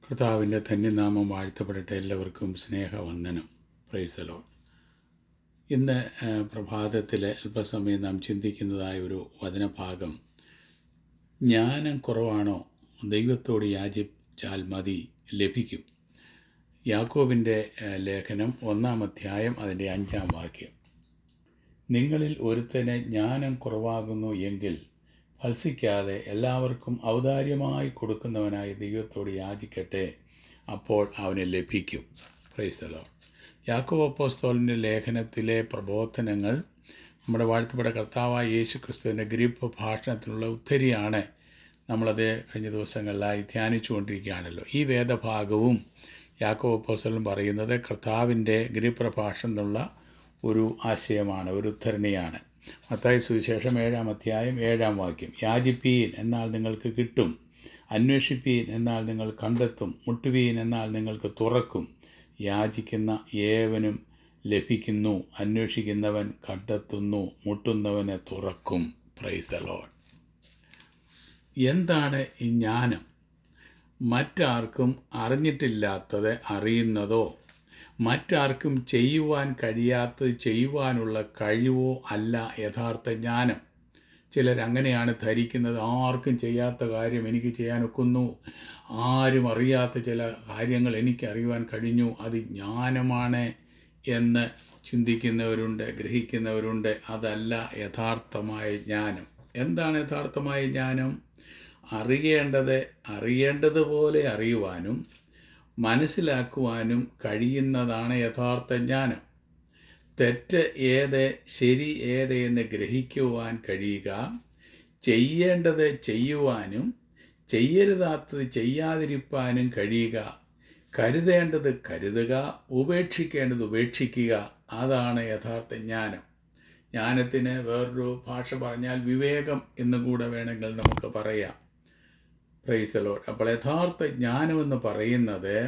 കർത്താവിൻ്റെ ധന്യനാമം വാഴ്ത്തപ്പെടട്ടെ എല്ലാവർക്കും സ്നേഹവന്ദനം പ്രൈസലോ ഇന്ന് ആ, പ്രഭാതത്തിലെ അല്പസമയം നാം ചിന്തിക്കുന്നതായ ഒരു വചനഭാഗം ജ്ഞാനം കുറവാണോ ദൈവത്തോട് യാചിച്ചാൽ മതി ലഭിക്കും യാക്കോബിൻ്റെ ആ, ലേഖനം ഒന്നാം അധ്യായം അതിൻ്റെ അഞ്ചാം വാക്യം നിങ്ങളിൽ ഒരുത്തന് ജ്ഞാനം കുറവാകുന്നു എങ്കിൽ ഫത്സിക്കാതെ എല്ലാവർക്കും ഔദാര്യമായി കൊടുക്കുന്നവനായി ദൈവത്തോട് യാചിക്കട്ടെ അപ്പോൾ അവന് ലഭിക്കും പ്രൈസലോ യാക്കോബ് അപ്പോസ്തോലിൻ്റെ ലേഖനത്തിലെ പ്രബോധനങ്ങൾ നമ്മുടെ വാഴ്ത്തപ്പെട്ട കർത്താവായ യേശു ക്രിസ്തുവിൻ്റെ ഗ്രീപ്പ് ഭാഷണത്തിനുള്ള ഉദ്ധരിയാണ് നമ്മളത് കഴിഞ്ഞ ദിവസങ്ങളിലായി ധ്യാനിച്ചുകൊണ്ടിരിക്കുകയാണല്ലോ ഈ വേദഭാഗവും യാക്കോബ് അപ്പോസ്തലൻ പറയുന്നത് കർത്താവിൻ്റെ ഗ്രീപ്പ് പ്രഭാഷണത്തിനുള്ള ഒരു ആശയമാണ് ഒരു ഉദ്ധരണിയാണ് മത്തായി സുവിശേഷം ഏഴാം അധ്യായം ഏഴാം വാക്യം യാചിപ്പീൻ എന്നാൽ നിങ്ങൾക്ക് കിട്ടും അന്വേഷിപ്പീൻ എന്നാൽ നിങ്ങൾ കണ്ടെത്തും മുട്ടുവീൻ എന്നാൽ നിങ്ങൾക്ക് തുറക്കും യാചിക്കുന്ന ഏവനും ലഭിക്കുന്നു അന്വേഷിക്കുന്നവൻ കണ്ടെത്തുന്നു മുട്ടുന്നവനെ തുറക്കും പ്രൈസ് ദ ലോഡ് എന്താണ് ഈ ജ്ഞാനം മറ്റാർക്കും അറിഞ്ഞിട്ടില്ലാത്തത് അറിയുന്നതോ മറ്റാർക്കും ചെയ്യുവാൻ കഴിയാത്തത് ചെയ്യുവാനുള്ള കഴിവോ അല്ല യഥാർത്ഥ ജ്ഞാനം ചിലർ അങ്ങനെയാണ് ധരിക്കുന്നത് ആർക്കും ചെയ്യാത്ത കാര്യം എനിക്ക് ചെയ്യാനൊക്കുന്നു ആരും അറിയാത്ത ചില കാര്യങ്ങൾ എനിക്ക് അറിയുവാൻ കഴിഞ്ഞു അത് ജ്ഞാനമാണ് എന്ന് ചിന്തിക്കുന്നവരുണ്ട് ഗ്രഹിക്കുന്നവരുണ്ട് അതല്ല യഥാർത്ഥമായ ജ്ഞാനം എന്താണ് യഥാർത്ഥമായ ജ്ഞാനം അറിയേണ്ടത് അറിയേണ്ടതുപോലെ അറിയുവാനും മനസ്സിലാക്കുവാനും കഴിയുന്നതാണ് യഥാർത്ഥ ജ്ഞാനം തെറ്റ് ഏത് ശരി ഏത് എന്ന് ഗ്രഹിക്കുവാൻ കഴിയുക ചെയ്യേണ്ടത് ചെയ്യുവാനും ചെയ്യരുതാത്തത് ചെയ്യാതിരിപ്പാനും കഴിയുക കരുതേണ്ടത് കരുതുക ഉപേക്ഷിക്കേണ്ടത് ഉപേക്ഷിക്കുക അതാണ് യഥാർത്ഥ ജ്ഞാനം ജ്ഞാനത്തിന് വേറൊരു ഭാഷ പറഞ്ഞാൽ വിവേകം എന്നും കൂടെ വേണമെങ്കിൽ നമുക്ക് പറയാം പ്രൈസലോഡ് അപ്പോൾ യഥാർത്ഥ ജ്ഞാനമെന്ന് പറയുന്നത്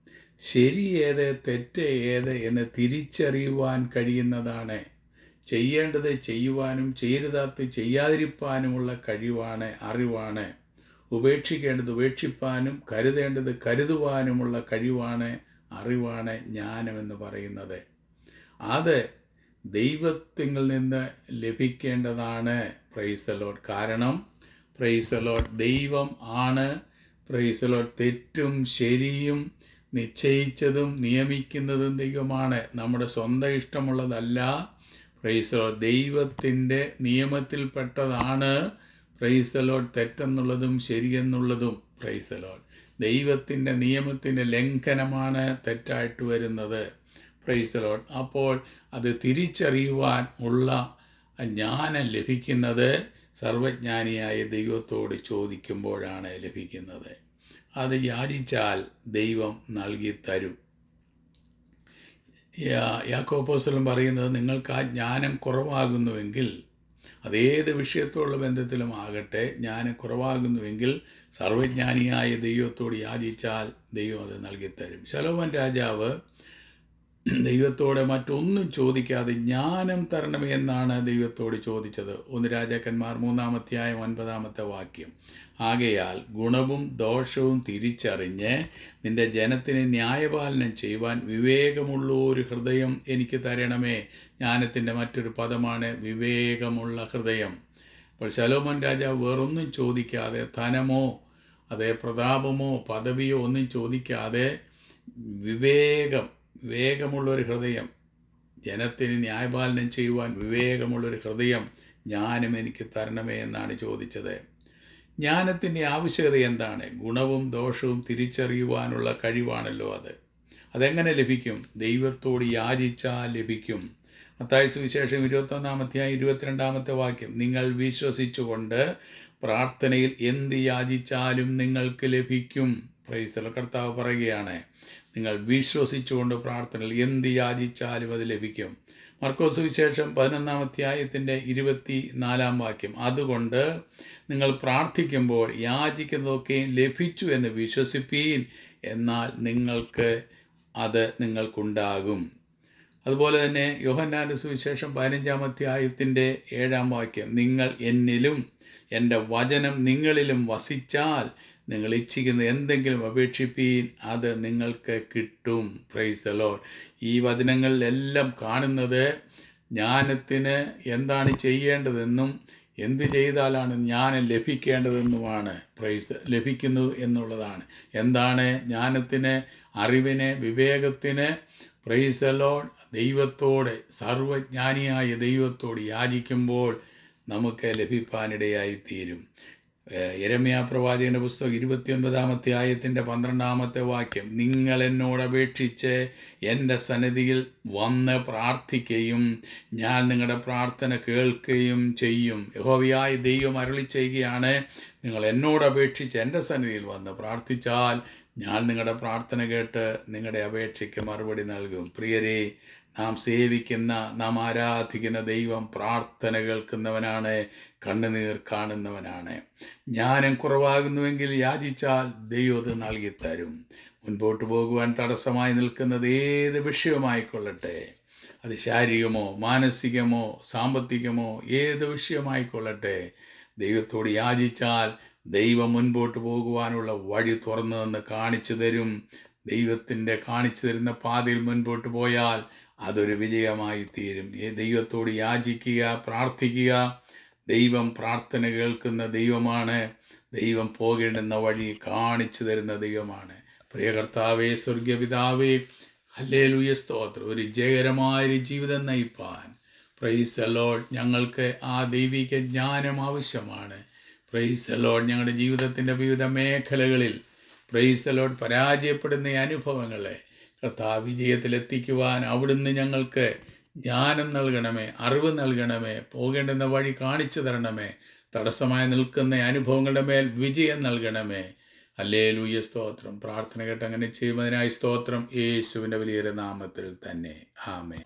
ശരി ഏത് തെറ്റ് ഏത് എന്ന് തിരിച്ചറിയുവാൻ കഴിയുന്നതാണ് ചെയ്യേണ്ടത് ചെയ്യുവാനും ചെയ്യരുതാത്ത ചെയ്യാതിരിപ്പാനുമുള്ള കഴിവാണ് അറിവാണ് ഉപേക്ഷിക്കേണ്ടത് ഉപേക്ഷിപ്പാനും കരുതേണ്ടത് കരുതുവാനുമുള്ള കഴിവാണ് അറിവാണ് ജ്ഞാനമെന്ന് പറയുന്നത് അത് ദൈവത്തിങ്കിൽ നിന്ന് ലഭിക്കേണ്ടതാണ് പ്രൈസലോഡ് കാരണം പ്രൈസലോഡ് ദൈവം ആണ് പ്രൈസലോഡ് തെറ്റും ശരിയും നിശ്ചയിച്ചതും നിയമിക്കുന്നതും ദൈവമാണ് നമ്മുടെ സ്വന്തം ഇഷ്ടമുള്ളതല്ല പ്രൈസലോഡ് ദൈവത്തിൻ്റെ നിയമത്തിൽപ്പെട്ടതാണ് പ്രൈസലോഡ് തെറ്റെന്നുള്ളതും ശരിയെന്നുള്ളതും പ്രൈസലോഡ് ദൈവത്തിൻ്റെ നിയമത്തിൻ്റെ ലംഘനമാണ് തെറ്റായിട്ട് വരുന്നത് പ്രൈസലോഡ് അപ്പോൾ അത് തിരിച്ചറിയുവാൻ ഉള്ള ജ്ഞാനം ലഭിക്കുന്നത് സർവജ്ഞാനിയായ ദൈവത്തോട് ചോദിക്കുമ്പോഴാണ് ലഭിക്കുന്നത് അത് യാചിച്ചാൽ ദൈവം നൽകി തരും യാക്കോപ്പോസ്തലൻ പറയുന്നത് നിങ്ങൾക്ക് ആ ജ്ഞാനം കുറവാകുന്നുവെങ്കിൽ അതേത് വിഷയത്തോടുള്ള ബന്ധത്തിലും ആകട്ടെ ജ്ഞാനം കുറവാകുന്നുവെങ്കിൽ സർവജ്ഞാനിയായ ദൈവത്തോട് യാചിച്ചാൽ ദൈവം അത് നൽകിത്തരും ശലോമൻ രാജാവ് ദൈവത്തോടെ മറ്റൊന്നും ചോദിക്കാതെ ജ്ഞാനം തരണമേ എന്നാണ് ദൈവത്തോട് ചോദിച്ചത് ഒന്ന് രാജാക്കന്മാർ മൂന്നാമധ്യായം ഒൻപതാമത്തെ വാക്യം ആകയാൽ ഗുണവും ദോഷവും തിരിച്ചറിഞ്ഞ് നിന്റെ ജനത്തിന് ന്യായപാലനം ചെയ്യുവാൻ വിവേകമുള്ള ഒരു ഹൃദയം എനിക്ക് തരണമേ ജ്ഞാനത്തിൻ്റെ മറ്റൊരു പദമാണ് വിവേകമുള്ള ഹൃദയം അപ്പോൾ ശലോമൻ രാജാവ് വേറൊന്നും ചോദിക്കാതെ ധനമോ അതേ പ്രതാപമോ പദവിയോ ഒന്നും ചോദിക്കാതെ വിവേകം വിവേകമുള്ളൊരു ഹൃദയം ജനത്തിന് ന്യായപാലനം ചെയ്യുവാൻ വിവേകമുള്ളൊരു ഹൃദയം ജ്ഞാനം എനിക്ക് തരണമേ എന്നാണ് ചോദിച്ചത് ജ്ഞാനത്തിൻ്റെ ആവശ്യകത എന്താണ് ഗുണവും ദോഷവും തിരിച്ചറിയുവാനുള്ള കഴിവാണല്ലോ അത് അതെങ്ങനെ ലഭിക്കും ദൈവത്തോട് യാചിച്ചാൽ ലഭിക്കും മത്തായ സുവിശേഷം ഇരുപത്തൊന്നാം അധ്യായം ഇരുപത്തിരണ്ടാമത്തെ വാക്യം നിങ്ങൾ വിശ്വസിച്ചുകൊണ്ട് പ്രാർത്ഥനയിൽ എന്ത് യാചിച്ചാലും നിങ്ങൾക്ക് ലഭിക്കും പ്രൈസല കർത്താവ് പറയുകയാണ് നിങ്ങൾ വിശ്വസിച്ചുകൊണ്ട് പ്രാർത്ഥനയിൽ എന്ത് യാചിച്ചാലും അത് ലഭിക്കും മർക്കോസ് വിശേഷം പതിനൊന്നാം അധ്യായത്തിൻ്റെ ഇരുപത്തി നാലാം വാക്യം അതുകൊണ്ട് നിങ്ങൾ പ്രാർത്ഥിക്കുമ്പോൾ യാചിക്കുന്നതൊക്കെ ലഭിച്ചു എന്ന് വിശ്വസിപ്പീൻ എന്നാൽ നിങ്ങൾക്ക് അത് നിങ്ങൾക്കുണ്ടാകും അതുപോലെ തന്നെ യോഹന്നാൻ്റെ സുവിശേഷം പതിനഞ്ചാം അധ്യായത്തിൻ്റെ ഏഴാം വാക്യം നിങ്ങൾ എന്നിലും എൻ്റെ വചനം നിങ്ങളിലും വസിച്ചാൽ നിങ്ങൾ ഇച്ഛിക്കുന്ന എന്തെങ്കിലും അപേക്ഷിപ്പീൻ അത് നിങ്ങൾക്ക് കിട്ടും പ്രൈസ് ലോഡ് ഈ വചനങ്ങളിലെല്ലാം കാണുന്നത് ജ്ഞാനത്തിന് എന്താണ് ചെയ്യേണ്ടതെന്നും എന്ത് ചെയ്താലാണ് ജ്ഞാനം ലഭിക്കേണ്ടതെന്നുമാണ് പ്രൈസ് ലഭിക്കുന്നു എന്നുള്ളതാണ് എന്താണ് ജ്ഞാനത്തിന് അറിവിന് വിവേകത്തിന് പ്രൈസ് ലോഡ് ദൈവത്തോട് സർവജ്ഞാനിയായ ദൈവത്തോട് യാചിക്കുമ്പോൾ നമുക്ക് ലഭിപ്പാനിടയായി തീരും യരമ്യ പ്രവാചകന്റെ പുസ്തകം ഇരുപത്തിയൊൻപതാമത്തെ ആയത്തിൻ്റെ പന്ത്രണ്ടാമത്തെ വാക്യം നിങ്ങൾ എന്നോട് അപേക്ഷിച്ച് എൻ്റെ സന്നിധിയിൽ വന്ന് പ്രാർത്ഥിക്കുകയും ഞാൻ നിങ്ങളുടെ പ്രാർത്ഥന കേൾക്കുകയും ചെയ്യും യഹോവയായ ദൈവം അരളി ചെയ്യുകയാണ് നിങ്ങൾ എന്നോട് അപേക്ഷിച്ച് എൻ്റെ സന്നിധിയിൽ വന്ന് പ്രാർത്ഥിച്ചാൽ ഞാൻ നിങ്ങളുടെ പ്രാർത്ഥന കേട്ട് നിങ്ങളുടെ അപേക്ഷയ്ക്ക് മറുപടി നൽകും പ്രിയരെ നാം സേവിക്കുന്ന നാം ആരാധിക്കുന്ന ദൈവം പ്രാർത്ഥന കേൾക്കുന്നവനാണ് കണ്ണുനീർ കാണുന്നവനാണ് ജ്ഞാനം കുറവാകുന്നുവെങ്കിൽ യാചിച്ചാൽ ദൈവം അത് നൽകിത്തരും മുൻപോട്ട് പോകുവാൻ തടസ്സമായി നിൽക്കുന്നത് ഏത് വിഷയമായിക്കൊള്ളട്ടെ അത് ശാരീരികമോ മാനസികമോ സാമ്പത്തികമോ ഏത് വിഷയമായിക്കൊള്ളട്ടെ ദൈവത്തോട് യാചിച്ചാൽ ദൈവം മുൻപോട്ട് പോകുവാനുള്ള വഴി തുറന്നു നിന്ന് കാണിച്ചു തരും ദൈവത്തിൻ്റെ കാണിച്ചു തരുന്ന പാതയിൽ മുൻപോട്ട് പോയാൽ അതൊരു വിജയമായി തീരും ഈ ദൈവത്തോട് യാചിക്കുക പ്രാർത്ഥിക്കുക ദൈവം പ്രാർത്ഥന കേൾക്കുന്ന ദൈവമാണ് ദൈവം പോകേണ്ടുന്ന വഴി കാണിച്ചു തരുന്ന ദൈവമാണ് പ്രിയ കർത്താവേ സ്വർഗപിതാവേ ഹല്ലേലൂയ സ്തോത്രം ഒരു ജയകരമായൊരു ജീവിതം നയിപ്പാൻ പ്രൈസ് അലോഡ് ഞങ്ങൾക്ക് ആ ദൈവിക ജ്ഞാനം ആവശ്യമാണ് പ്രൈസ് അലോഡ് ഞങ്ങളുടെ ജീവിതത്തിൻ്റെ വിവിധ മേഖലകളിൽ പ്രൈസ് അലോഡ് പരാജയപ്പെടുന്ന ഈ അനുഭവങ്ങളെ കർത്താവ് വിജയത്തിലെത്തിക്കുവാൻ അവിടുന്ന് ഞങ്ങൾക്ക് ജ്ഞാനം നൽകണമേ അറിവ് നൽകണമേ പോകേണ്ടുന്ന വഴി കാണിച്ചു തരണമേ തടസ്സമായി നിൽക്കുന്ന അനുഭവങ്ങളുടെ മേൽ വിജയം നൽകണമേ അല്ലേ ലൂയ സ്തോത്രം പ്രാർത്ഥന കേട്ട് അങ്ങനെ ചെയ്യുന്നതിനായി സ്തോത്രം യേശുവിൻ്റെ വലിയൊരു നാമത്തിൽ തന്നെ ആമേ